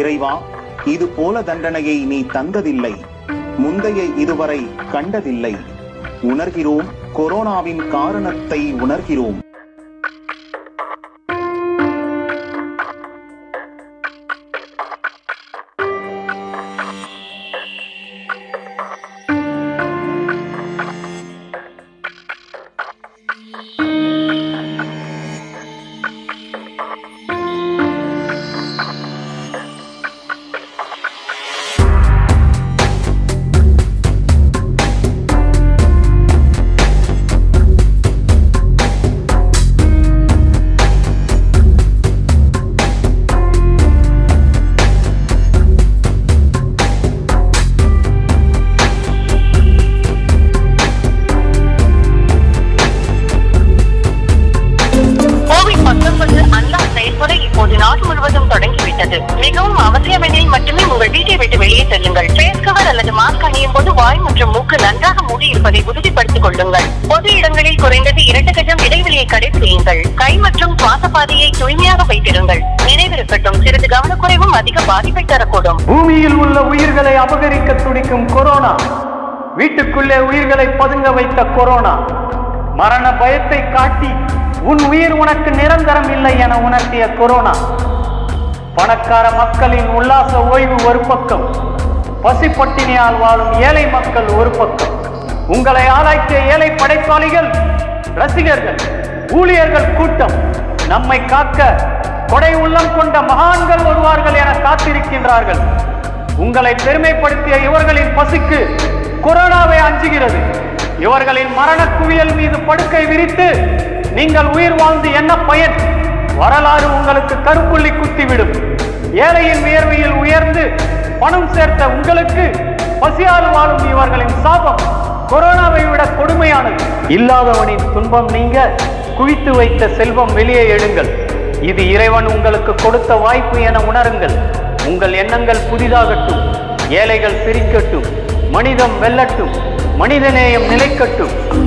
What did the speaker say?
இறைவா இது போல தண்டனையை நீ தந்ததில்லை முந்தைய இதுவரை கண்டதில்லை உணர்கிறோம் கொரோனாவின் காரணத்தை உணர்கிறோம் கோவிட் பத்தொன்பது அன்லாக் செயல்முறை இப்போது நாடு முழுவதும் தொடங்கிவிட்டது மிகவும் அவசியமெனில் மட்டுமே உங்கள் வீட்டை விட்டு வெளியே செல்லுங்கள் ஃபேஸ் கவர் அல்லது மாஸ்க் அணியும் போது வாய் மற்றும் மூக்கு நன்றாக மூடி இருப்பதை உறுதிப்படுத்திக் கொள்ளுங்கள் பொது இடங்களில் குறைந்தது இரண்டு கஜம் இடைவெளியை கடைபிடியுங்கள் கை மற்றும் சுவாச பாதையை தூய்மையாக வைத்திருங்கள் நினைவிருக்கட்டும் சிறிது கவனக்குறைவும் அதிக பாதிப்பை தரக்கூடும் பூமியில் உள்ள உயிர்களை அபகரிக்க துடிக்கும் கொரோனா வீட்டுக்குள்ளே உயிர்களை பதுங்க வைத்த கொரோனா மரண பயத்தை காட்டி உன் உயிர் உனக்கு நிரந்தரம் இல்லை என உணர்த்திய கொரோனா பணக்கார மக்களின் உல்லாச ஓய்வு ஒரு பக்கம் பசிப்பட்டினியால் வாழும் ஏழை மக்கள் ஒரு பக்கம் உங்களை ஆராய்ச்சிய ஏழை படைப்பாளிகள் ரசிகர்கள் ஊழியர்கள் கூட்டம் நம்மை காக்க கொடை உள்ளம் கொண்ட மகான்கள் வருவார்கள் என காத்திருக்கின்றார்கள் உங்களை பெருமைப்படுத்திய இவர்களின் பசிக்கு கொரோனாவை அஞ்சுகிறது இவர்களின் மரண குவியல் மீது படுக்கை விரித்து நீங்கள் உயிர் வாழ்ந்து என்ன பயன் வரலாறு உங்களுக்கு கருப்புள்ளி குத்திவிடும் ஏழையின் வியர்வையில் உயர்ந்து பணம் சேர்த்த உங்களுக்கு பசியால் வாழும் இவர்களின் சாபம் கொரோனாவை விட கொடுமையானது இல்லாதவனின் துன்பம் நீங்க குவித்து வைத்த செல்வம் வெளியே எடுங்கள் இது இறைவன் உங்களுக்கு கொடுத்த வாய்ப்பு என உணருங்கள் உங்கள் எண்ணங்கள் புதிதாகட்டும் ஏழைகள் சிரிக்கட்டும் மனிதம் வெல்லட்டும் மனிதநேயம் நிலைக்கட்டும்